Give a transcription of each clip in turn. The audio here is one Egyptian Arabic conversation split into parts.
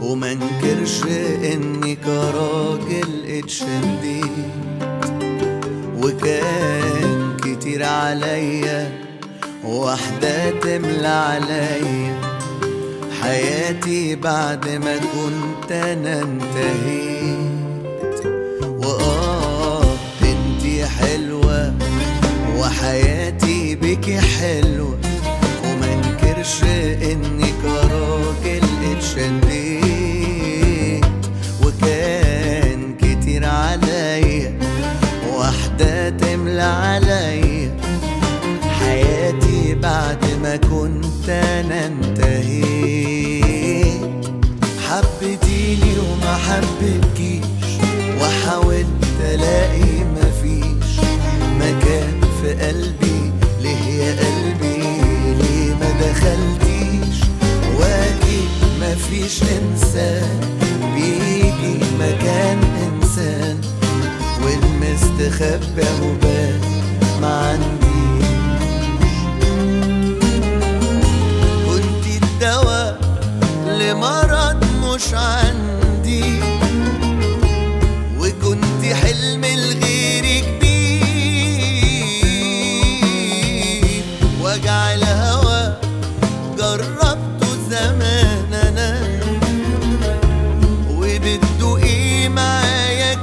ومنكرش اني كراجل اتشديت وكان كتير عليا واحدة تملى عليا حياتي بعد ما كنت انا انتهيت واه انتي حلوة وحياتي بيكي حلوة ومنكرش اني كراجل اتشديت وكان كتير عليا واحدة تملى عليا حياتي بعد ما كنت انا انتهيت حبتيني وما حبتكيش وحاولت الاقي مفيش مكان في قلبي ليه يا قلبي ليه ما دخلتيش واكيد مفيش انسان بيجي مكان انسان والمستخبى مبان ما عنديش كنت الدواء لمرض مش عندي وكنت حلم الغير كبير وجع الهوى جربته زمان انا وبتدوقي معايا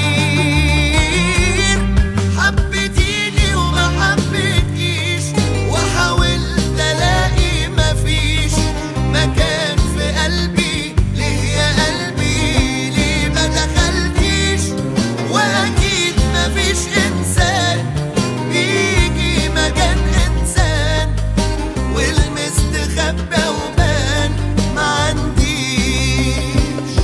كتير حبيتيني وما حبيتكيش وحاولت الاقي مفيش مكان في قلبي ليه يا قلبي ليه ما دخلتيش واكيد مفيش انسان بيجي مكان انسان والمستخبى وبان ما عنديش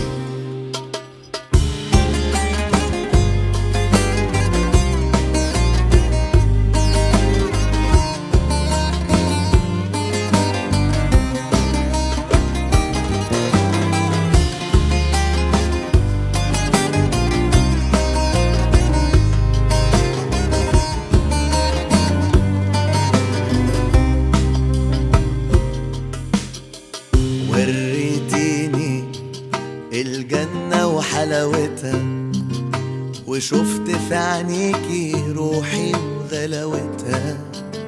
وريتيني الجنة وحلاوتها وشفت في عينيكي روحي وغلاوتها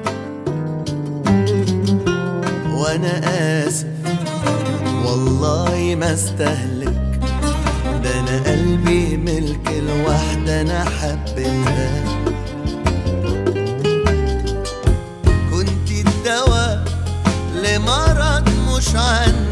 وانا اسف والله ما استهلك ده انا قلبي ملك الواحدة انا حبيتها كنت الدواء لمرض مش عندي